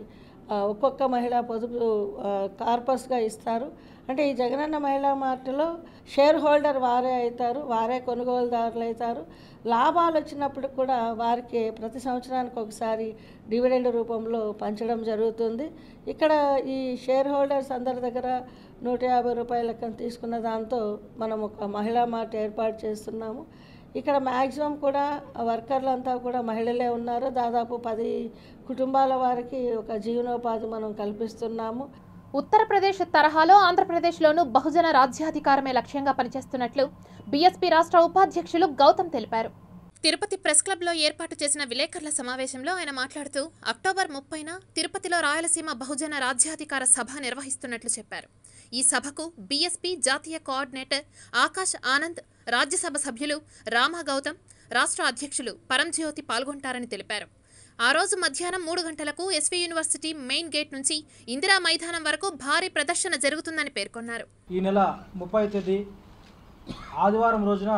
ఆ, ఒక్కొక్క మహిళ పొదుపు ఆ, కార్పస్గా ఇస్తారు అంటే ఈ జగనన్న మహిళా మార్టులో షేర్ హోల్డర్ వారే అవుతారు వారే కొనుగోలుదారులు అవుతారు లాభాలు వచ్చినప్పుడు కూడా వారికి ప్రతి సంవత్సరానికి ఒకసారి డివిడెండ్ రూపంలో పంచడం జరుగుతుంది ఇక్కడ ఈ షేర్ హోల్డర్స్ అందరి దగ్గర నూట యాభై రూపాయల లెక్కన తీసుకున్న దాంతో మనం ఒక మహిళా మార్ట్ ఏర్పాటు చేస్తున్నాము ఇక్కడ మ్యాక్సిమం కూడా వర్కర్లంతా కూడా మహిళలే ఉన్నారు దాదాపు పది కుటుంబాల వారికి ఒక జీవనోపాధి మనం కల్పిస్తున్నాము ఉత్తరప్రదేశ్ తరహాలో ఆంధ్రప్రదేశ్లోనూ బహుజన రాజ్యాధికారమే లక్ష్యంగా పనిచేస్తున్నట్లు బీఎస్పీ రాష్ట్ర ఉపాధ్యక్షులు గౌతమ్ తెలిపారు తిరుపతి ప్రెస్ క్లబ్లో ఏర్పాటు చేసిన విలేకరుల సమావేశంలో ఆయన మాట్లాడుతూ అక్టోబర్ ముప్పైన తిరుపతిలో రాయలసీమ బహుజన రాజ్యాధికార సభ నిర్వహిస్తున్నట్లు చెప్పారు ఈ సభకు బీఎస్పీ జాతీయ కోఆర్డినేటర్ ఆకాష్ ఆనంద్ రాజ్యసభ సభ్యులు రామా గౌతమ్ రాష్ట్ర అధ్యక్షులు పరంజ్యోతి పాల్గొంటారని తెలిపారు ఆ రోజు మధ్యాహ్నం మూడు గంటలకు ఎస్వీ యూనివర్సిటీ మెయిన్ గేట్ నుంచి ఇందిరా మైదానం వరకు భారీ ప్రదర్శన జరుగుతుందని పేర్కొన్నారు ఈ నెల ముప్పై తేదీ ఆదివారం రోజున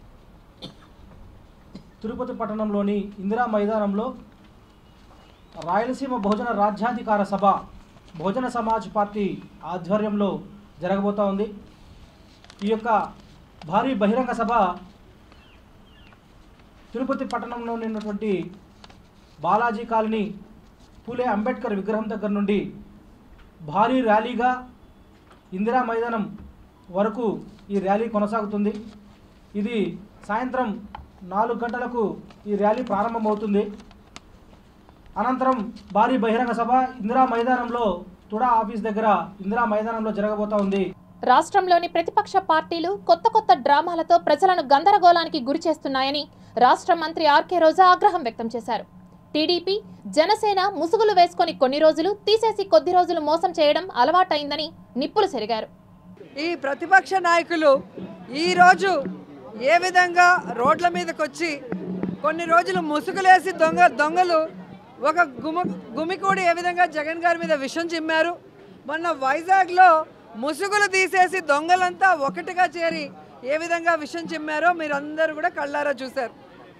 తిరుపతి పట్టణంలోని ఇందిరా మైదానంలో రాయలసీమ బహుజన రాజ్యాధికార సభ బహుజన సమాజ్ పార్టీ ఆధ్వర్యంలో జరగబోతూ ఉంది ఈ యొక్క భారీ బహిరంగ సభ తిరుపతి పట్టణంలో ఉన్నటువంటి బాలాజీ కాలనీ పూలే అంబేద్కర్ విగ్రహం దగ్గర నుండి భారీ ర్యాలీగా ఇందిరా మైదానం వరకు ఈ ర్యాలీ కొనసాగుతుంది ఇది సాయంత్రం నాలుగు గంటలకు ఈ ర్యాలీ ప్రారంభమవుతుంది అనంతరం భారీ బహిరంగ సభ ఇందిరా మైదానంలో తుడా ఆఫీస్ దగ్గర ఇందిరా మైదానంలో జరగబోతా ఉంది రాష్ట్రంలోని ప్రతిపక్ష పార్టీలు కొత్త కొత్త డ్రామాలతో ప్రజలను గందరగోళానికి గురి చేస్తున్నాయని రాష్ట్ర మంత్రి ఆర్కే రోజా ఆగ్రహం వ్యక్తం చేశారు టీడీపీ జనసేన ముసుగులు వేసుకొని కొన్ని రోజులు తీసేసి కొద్ది రోజులు మోసం చేయడం అలవాటైందని నిప్పులు చెరిగారు ఈ ప్రతిపక్ష నాయకులు ఈరోజు ఏ విధంగా రోడ్ల మీదకి వచ్చి కొన్ని రోజులు ముసుగులేసి దొంగ దొంగలు ఒక గుమ గుమికూడి ఏ విధంగా జగన్ గారి మీద విషం చిమ్మారు మొన్న వైజాగ్లో ముసుగులు తీసేసి దొంగలంతా ఒకటిగా చేరి ఏ విధంగా విషం చిమ్మారో మీరందరూ కూడా కళ్ళారా చూశారు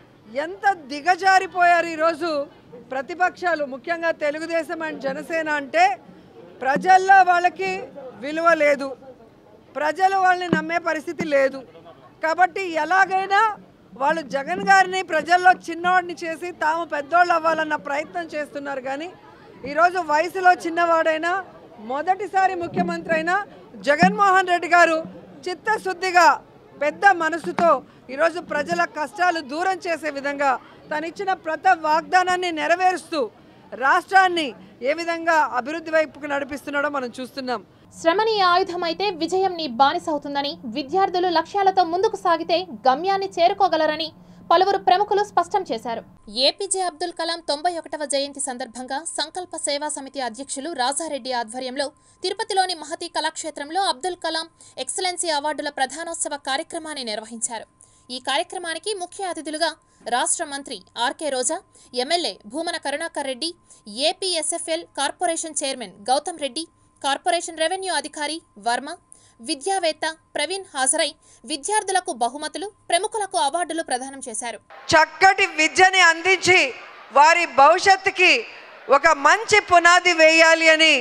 ఎంత దిగజారిపోయారు ఈరోజు ప్రతిపక్షాలు ముఖ్యంగా తెలుగుదేశం అండ్ జనసేన అంటే ప్రజల్లో వాళ్ళకి విలువ లేదు ప్రజలు వాళ్ళని నమ్మే పరిస్థితి లేదు కాబట్టి ఎలాగైనా వాళ్ళు జగన్ గారిని ప్రజల్లో చిన్నవాడిని చేసి తాము పెద్దోళ్ళు అవ్వాలన్న ప్రయత్నం చేస్తున్నారు కానీ ఈరోజు వయసులో చిన్నవాడైనా మొదటిసారి ముఖ్యమంత్రి అయినా జగన్మోహన్ రెడ్డి గారు చిత్తశుద్ధిగా పెద్ద మనసుతో ఈరోజు ప్రజల కష్టాలు దూరం చేసే విధంగా తనిచ్చిన ప్రతి వాగ్దానాన్ని నెరవేరుస్తూ రాష్ట్రాన్ని ఏ విధంగా అభివృద్ధి వైపుకు నడిపిస్తున్నాడో మనం చూస్తున్నాం శ్రమ నీ ఆయుధమైతే విజయం నీ బానిసవుతుందని విద్యార్థులు లక్ష్యాలతో ముందుకు సాగితే గమ్యాన్ని చేరుకోగలరని పలువురు ప్రముఖులు స్పష్టం చేశారు ఏపీజే అబ్దుల్ కలాం తొంభై ఒకటవ జయంతి సందర్భంగా సంకల్ప సేవా సమితి అధ్యక్షులు రాజారెడ్డి ఆధ్వర్యంలో తిరుపతిలోని మహతి కళాక్షేత్రంలో అబ్దుల్ కలాం ఎక్సలెన్సీ అవార్డుల ప్రధానోత్సవ కార్యక్రమాన్ని నిర్వహించారు ఈ కార్యక్రమానికి ముఖ్య అతిథులుగా రాష్ట్ర మంత్రి RK Roja MLA Bhumana Karunakar Reddy APSFL corporation chairman Gautham Reddy corporation revenue అధికారి వర్మ విద్యావేత్త ప్రవీణ్ హాజరై విద్యార్థులకు బహుమతులు ప్రముఖులకు అవార్డులు ప్రదానం చేశారు చక్కటి విద్యని అందించి వారి భవిష్యత్తుకి ఒక మంచి పునాది వేయాలి అని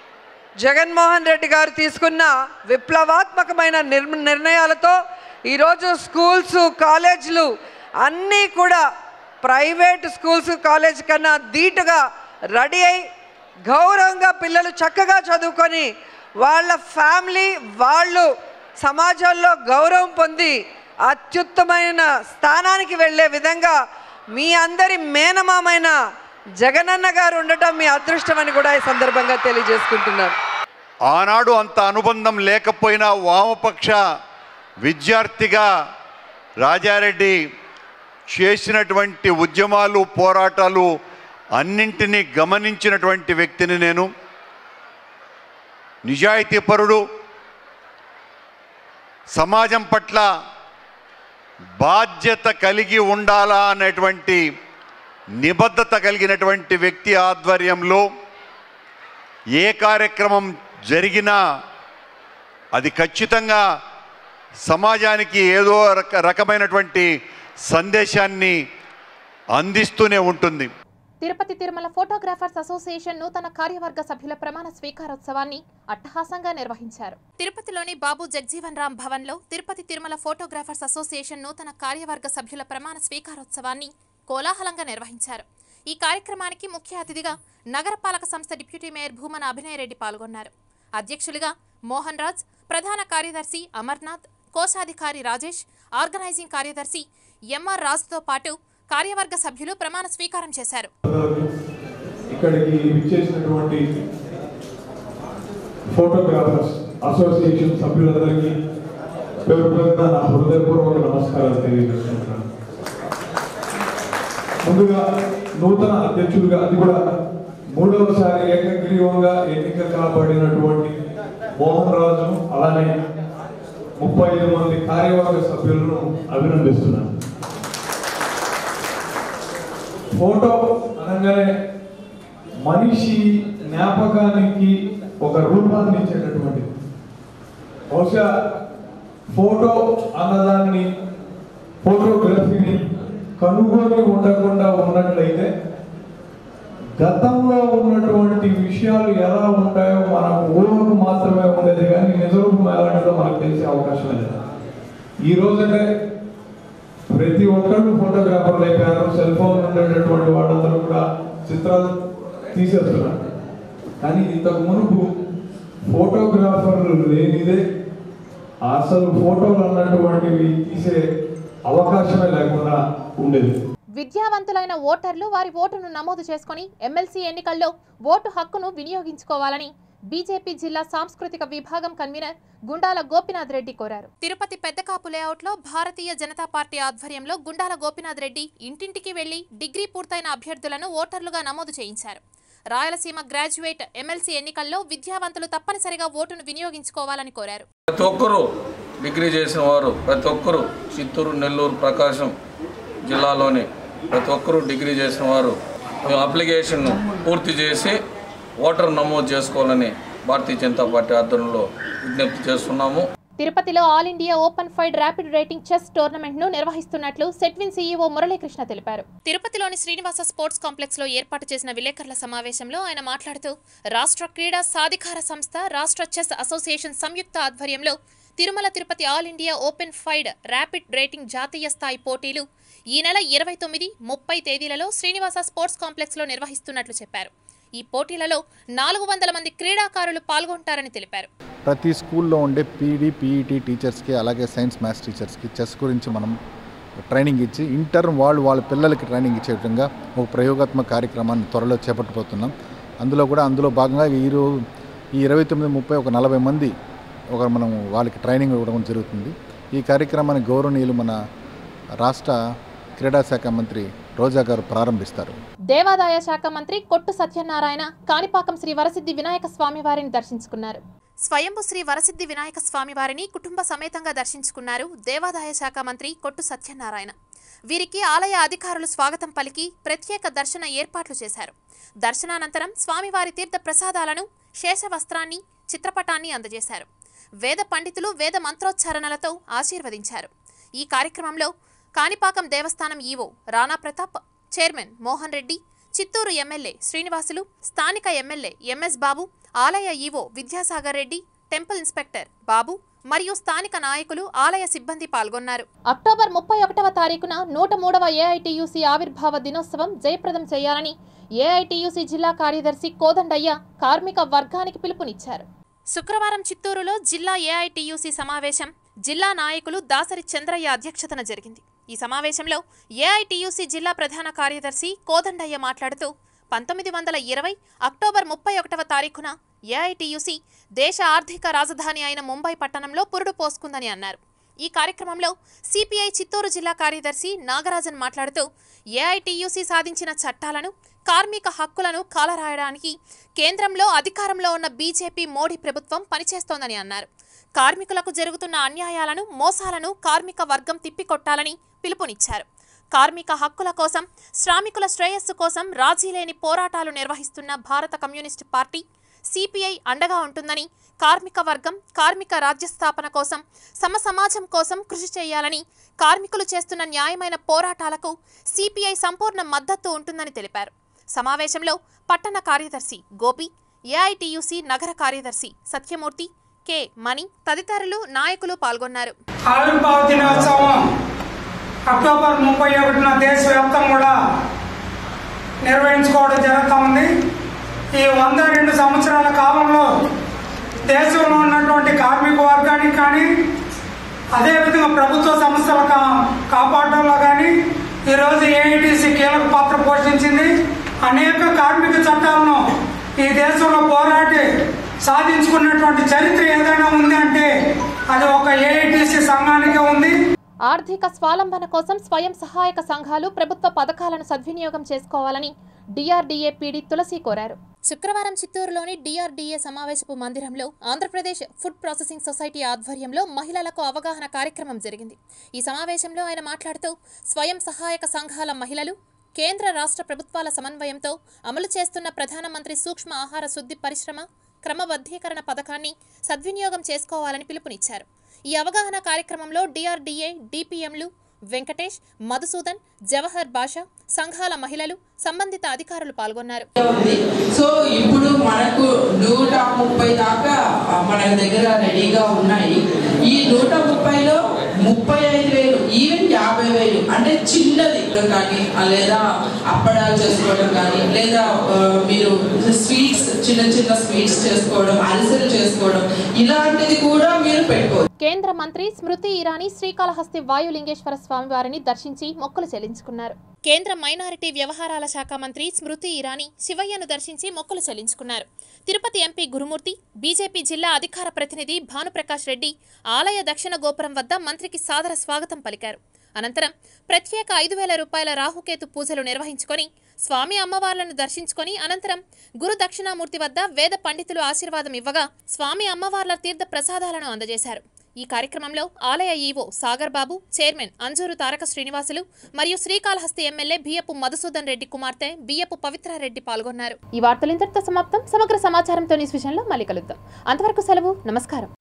జగన్మోహన్ రెడ్డి గారు తీసుకున్న విప్లవాత్మకమైన నిర్ నిర్ణయాలతో ఈరోజు స్కూల్స్ కాలేజీలు అన్నీ కూడా ప్రైవేట్ స్కూల్స్ కాలేజ్ కన్నా ధీటుగా రెడీ అయి గౌరవంగా పిల్లలు చక్కగా చదువుకొని వాళ్ళ ఫ్యామిలీ వాళ్ళు సమాజంలో గౌరవం పొంది అత్యుత్తమైన స్థానానికి వెళ్ళే విధంగా మీ అందరి మేనమామైన జగనన్న గారు ఉండటం మీ అదృష్టం అని కూడా ఈ సందర్భంగా తెలియజేసుకుంటున్నాను ఆనాడు అంత అనుబంధం లేకపోయినా వామపక్ష విద్యార్థిగా రాజారెడ్డి చేసినటువంటి ఉద్యమాలు పోరాటాలు అన్నింటినీ గమనించినటువంటి వ్యక్తిని నేను నిజాయితీపరుడు సమాజం పట్ల బాధ్యత కలిగి ఉండాలా అనేటువంటి నిబద్ధత కలిగినటువంటి వ్యక్తి ఆధ్వర్యంలో ఏ కార్యక్రమం జరిగినా అది ఖచ్చితంగా సమాజానికి ఏదో రక రకమైనటువంటి సందేశాన్ని అందిస్తూనే ఉంటుంది తిరుపతి తిరుమల ఫోటోగ్రాఫర్స్ అసోసియేషన్ నూతన కార్యవర్గ సభ్యుల ప్రమాణ స్వీకారోత్సవాన్ని అట్టహాసంగా నిర్వహించారు తిరుపతిలోని బాబు జగ్జీవన్ రామ్ భవన్లో తిరుపతి తిరుమల ఫోటోగ్రాఫర్స్ అసోసియేషన్ నూతన కార్యవర్గ సభ్యుల ప్రమాణ స్వీకారోత్సవాన్ని కోలాహలంగా నిర్వహించారు ఈ కార్యక్రమానికి ముఖ్య అతిథిగా నగరపాలక సంస్థ డిప్యూటీ మేయర్ భూమన అభినయ్ రెడ్డి పాల్గొన్నారు అధ్యక్షులుగా మోహన్ రాజ్ ప్రధాన కార్యదర్శి అమర్నాథ్ కోశాధికారి రాజేష్ ఆర్గనైజింగ్ కార్యదర్శి ఎంఆర్ రాజుతో పాటు కార్యవర్గ సభ్యులు ప్రమాణ స్వీకారం చేశారు ఇక్కడికి విచ్చేసినటువంటి ఫోటోగ్రాఫర్స్ అసోసియేషన్ సభ్యులందరికీ పేరు పేరున నా హృదయపూర్వక నమస్కారాలు తెలియజేస్తున్నాను ముందుగా నూతన అధ్యక్షులుగా అది కూడా మూడవసారి ఏకగ్రీవంగా ఎన్నిక కాబడినటువంటి మోహన్ రాజు అలానే ముప్పై ఐదు మంది కార్యవర్గ సభ్యులను అభినందిస్తున్నాను ఫోటో అనగానే మనిషి జ్ఞాపకానికి ఒక రూపాన్ని ఇచ్చేటటువంటిది బహుశా ఫోటో అన్నదాన్ని ఫోటోగ్రఫీని కనుగొని ఉండకుండా ఉన్నట్లయితే గతంలో ఉన్నటువంటి విషయాలు ఎలా ఉంటాయో మనకు ఊహకు మాత్రమే ఉండేది కానీ నిజరూపం ఎలాంటిదో మనకు తెలిసే అవకాశం లేదు ఈ రోజంటే ప్రతి ఒక్కరు ఫోటోగ్రాఫర్లు అయిపోయారు సెల్ ఫోన్ ఉండేటటువంటి వాళ్ళందరూ కూడా చిత్రాలు తీసేస్తున్నారు కానీ ఇంతకు మునుపు ఫోటోగ్రాఫర్లు లేనిదే అసలు ఫోటోలు అన్నటువంటివి తీసే అవకాశమే లేకుండా ఉండేది విద్యావంతులైన ఓటర్లు వారి ఓటును నమోదు చేసుకుని ఎమ్మెల్సీ ఎన్నికల్లో ఓటు హక్కును వినియోగించుకోవాలని బీజేపీ జిల్లా సాంస్కృతిక విభాగం కన్వీనర్ గుండాల గోపినాథ్ రెడ్డి కోరారు తిరుపతి పెద్దకాపు లేఅవుట్లో భారతీయ జనతా పార్టీ ఆధ్వర్యంలో గుండాల గోపినాథ్ రెడ్డి ఇంటింటికి వెళ్లి డిగ్రీ పూర్తయిన అభ్యర్థులను ఓటర్లుగా నమోదు చేయించారు రాయలసీమ గ్రాడ్యుయేట్ ఎమ్మెల్సీ ఎన్నికల్లో విద్యావంతులు తప్పనిసరిగా ఓటును వినియోగించుకోవాలని కోరారు ప్రతి ఒక్కరూ డిగ్రీ చేసిన వారు ప్రతి ఒక్కరూ చిత్తూరు నెల్లూరు ప్రకాశం జిల్లాలోని ప్రతి ఒక్కరూ డిగ్రీ చేసిన వారు ఈ అప్లికేషన్ను పూర్తి చేసి ఓటర్ నమోదు చేసుకోవాలని భారతీయ జనతా పార్టీ ఆధ్వర్యంలో విజ్ఞప్తి చేస్తున్నాము తిరుపతిలో all India open FIDE rapid rating chess tournament ను నిర్వహిస్తున్నట్లు సెట్విన్ సీఈఓ మురళీకృష్ణ తెలిపారు తిరుపతిలోని శ్రీనివాస స్పోర్ట్స్ కాంప్లెక్స్ లో ఏర్పాటు చేసిన విలేకరుల సమావేశంలో ఆయన మాట్లాడుతూ రాష్ట్ర క్రీడా సాధికార సంస్థ రాష్ట్ర చెస్ అసోసియేషన్ సంయుక్త ఆధ్వర్యంలో Tirumala Tirupati all India open FIDE rapid rating జాతీయ స్థాయి పోటీలు ఈ నెల ఇరవై తొమ్మిది ముప్పై తేదీలలో శ్రీనివాస స్పోర్ట్స్ కాంప్లెక్స్ లో నిర్వహిస్తున్నట్లు చెప్పారు ఈ పోటీలలో నాలుగు వందల మంది క్రీడాకారులు పాల్గొంటారని తెలిపారు ప్రతి స్కూల్లో ఉండే పీడీ పీఈటీ టీచర్స్కి అలాగే సైన్స్ మ్యాథ్స్ టీచర్స్కి చెస్ గురించి మనం ట్రైనింగ్ ఇచ్చి ఇంటర్ వాళ్ళు వాళ్ళ పిల్లలకి ట్రైనింగ్ ఇచ్చే విధంగా ఒక ప్రయోగాత్మక కార్యక్రమాన్ని త్వరలో చేపట్టబోతున్నాం అందులో కూడా అందులో భాగంగా ఈరోజు ఈ ఇరవై తొమ్మిది ముప్పై ఒక నలభై మంది ఒక మనం వాళ్ళకి ట్రైనింగ్ ఇవ్వడం జరుగుతుంది ఈ కార్యక్రమాన్ని గౌరవనీయులు మన రాష్ట్ర క్రీడా శాఖ మంత్రి రోజా గారు ప్రారంభిస్తారు దేవాదాయ శాఖ మంత్రి కొట్టు సత్యనారాయణ కాణిపాకం శ్రీ వరసిద్ధి వినాయక స్వామి వారిని దర్శించుకున్నారు స్వయంభు శ్రీ వరసిద్ధి వినాయక స్వామి వారిని కుటుంబ సమేతంగా దర్శించుకున్నారు దేవాదాయ శాఖ మంత్రి కొట్టు సత్యనారాయణ వీరికి ఆలయ అధికారులు స్వాగతం పలికి ప్రత్యేక దర్శన ఏర్పాట్లు చేశారు దర్శనానంతరం స్వామివారి తీర్థ ప్రసాదాలను శేషవస్త్రాన్ని చిత్రపటాన్ని అందజేశారు వేద పండితులు వేద మంత్రోచ్చారణలతో ఆశీర్వదించారు ఈ కార్యక్రమంలో కాణిపాకం దేవస్థానం EO Rana Pratap chairman Mohan Reddy Chittoor MLA Srinivasulu స్థానిక ఎమ్మెల్యే ఎంఎస్ బాబు ఆలయ EO Vidyasagar Reddy temple inspector Babu మరియు స్థానిక నాయకులు ఆలయ సిబ్బంది పాల్గొన్నారు అక్టోబర్ ముప్పై ఒకటవ తారీఖున నూట మూడవ ఏఐటియుసి ఆవిర్భావ దినోత్సవం జయప్రదం చేయాలని ఏఐటియుసి జిల్లా కార్యదర్శి కోదండయ్య కార్మిక వర్గానికి పిలుపునిచ్చారు శుక్రవారం చిత్తూరులో జిల్లా ఏఐటియుసి సమావేశం జిల్లా నాయకులు దాసరి చంద్రయ్య అధ్యక్షతన జరిగింది ఈ సమావేశంలో ఏఐటియుసి జిల్లా ప్రధాన కార్యదర్శి కోదండయ్య మాట్లాడుతూ పంతొమ్మిది వందల ఇరవై అక్టోబర్ ముప్పై ఒకటవ తారీఖున ఏఐటియుసి దేశ ఆర్థిక రాజధాని అయిన ముంబై పట్టణంలో పురుడు పోసుకుందని అన్నారు ఈ కార్యక్రమంలో సిపిఐ చిత్తూరు జిల్లా కార్యదర్శి నాగరాజన్ మాట్లాడుతూ ఏఐటియుసి సాధించిన చట్టాలను కార్మిక హక్కులను కాలరాయడానికి కేంద్రంలో అధికారంలో ఉన్న బీజేపీ మోడీ ప్రభుత్వం పనిచేస్తోందని అన్నారు కార్మికులకు జరుగుతున్న అన్యాయాలను మోసాలను కార్మిక వర్గం తిప్పికొట్టాలని పిలుపునిచ్చారు కార్మిక హక్కుల కోసం శ్రామికుల శ్రేయస్సు కోసం రాజీ లేని పోరాటాలు నిర్వహిస్తున్న భారత కమ్యూనిస్టు పార్టీ సిపిఐ అండగా ఉంటుందని కార్మిక వర్గం కార్మిక రాజ్యస్థాపన కోసం సమ సమాజం కోసం కృషి చేయాలని కార్మికులు చేస్తున్న న్యాయమైన పోరాటాలకు సిపిఐ సంపూర్ణ మద్దతు ఉంటుందని తెలిపారు సమావేశంలో పట్టణ కార్యదర్శి గోపి ఏఐటియుసి నగర కార్యదర్శి సత్యమూర్తి కె మణి తదితరులు నాయకులు పాల్గొన్నారు ఆవిర్భావ దినోత్సవం అక్టోబర్ ముప్పై ఒకటిన దేశవ్యాప్తంగా కూడా నిర్వహించుకోవడం జరుగుతూ ఉంది ఈ వంద రెండు సంవత్సరాల కాలంలో దేశంలో ఉన్నటువంటి కార్మిక వర్గానికి కానీ అదేవిధంగా ప్రభుత్వ సంస్థల కా- కాపాడడంలో కానీ ఈరోజు ఏఐటీసీ కీలక పాత్ర పోషించింది అనేక కార్మిక చట్టాలను ఈ దేశంలో పోరాటి సాధించుకున్నటువంటి చరిత్ర ఏదైనా ఉంది అంటే అది ఒక ఏఐటీసీ సంఘానికే ఉంది ఆర్థిక స్వాలంబన కోసం స్వయం సహాయక సంఘాలు ప్రభుత్వ పథకాలను సద్వినియోగం చేసుకోవాలని డిఆర్డీఏ పీడీ తులసి కోరారు శుక్రవారం చిత్తూరులోని డిఆర్డీఏ సమావేశపు మందిరంలో ఆంధ్రప్రదేశ్ ఫుడ్ ప్రాసెసింగ్ సొసైటీ ఆధ్వర్యంలో మహిళలకు అవగాహన కార్యక్రమం జరిగింది ఈ సమావేశంలో ఆయన మాట్లాడుతూ స్వయం సహాయక సంఘాల మహిళలు కేంద్ర రాష్ట్ర ప్రభుత్వాల సమన్వయంతో అమలు చేస్తున్న ప్రధానమంత్రి సూక్ష్మ ఆహార శుద్ధి పరిశ్రమ క్రమబద్ధీకరణ పథకాన్ని సద్వినియోగం చేసుకోవాలని పిలుపునిచ్చారు ఈ అవగాహన కార్యక్రమంలో డిఆర్డీఏ డిపిఎంలు వెంకటేష్ మధుసూదన్ జవహర్ బాషా సంఘాల మహిళలు సంబంధిత అధికారులు పాల్గొన్నారు సో ఇప్పుడు మనకు నూట ముప్పై దాకా ఆ, మన దగ్గర రెడీగా ఉన్నాయి ఈ నూట ముప్పైలో ముప్పై ఐదు వేలు ఈవెన్ యాభై వేలు అంటే చిన్నది కానీ ఆ, లేదా అప్పడాలు చేసుకోవడం కానీ లేదా ఆ, మీరు స్వీట్స్ చిన్న చిన్న స్వీట్స్ చేసుకోవడం అరిసెలు చేసుకోవడం ఇలాంటిది కూడా మీరు పెట్టుకోవచ్చు కేంద్ర మంత్రి స్మృతి ఇరానీ శ్రీకాళహస్తి వాయులింగేశ్వర స్వామి వారిని దర్శించి మొక్కులు చెల్లించుకున్నారు కేంద్ర మైనారిటీ వ్యవహారాల శాఖ మంత్రి స్మృతి ఇరానీ శివయ్యను దర్శించి మొక్కులు చెల్లించుకున్నారు తిరుపతి ఎంపీ గురుమూర్తి బీజేపీ జిల్లా అధికార ప్రతినిధి భానుప్రకాష్ రెడ్డి ఆలయ దక్షిణ గోపురం వద్ద మంత్రికి సాదర స్వాగతం పలికారు అనంతరం ప్రత్యేక ఐదు వేల రూపాయల రాహుకేతు పూజలు నిర్వహించుకొని స్వామి అమ్మవార్లను దర్శించుకొని అనంతరం గురు దక్షిణామూర్తి వద్ద వేద పండితులు ఆశీర్వాదం ఇవ్వగా స్వామి అమ్మవార్ల తీర్థ ప్రసాదాలను అందజేశారు ఈ కార్యక్రమంలో ఆలయ ఈవో సాగర్ బాబు చైర్మన్ అంజూరు తారక శ్రీనివాసులు మరియు శ్రీకాళహస్తి ఎమ్మెల్యే బియ్యపు మధుసూదన్ రెడ్డి కుమార్తె బియ్యపు పవిత్రారెడ్డి పాల్గొన్నారు ఈ వార్తలు ఇంతటితో సమాప్తం సమగ్ర సమాచారంతో న్యూస్ విషయంలో మళ్ళీ కలుద్దాం అంతవరకు సెలవు నమస్కారం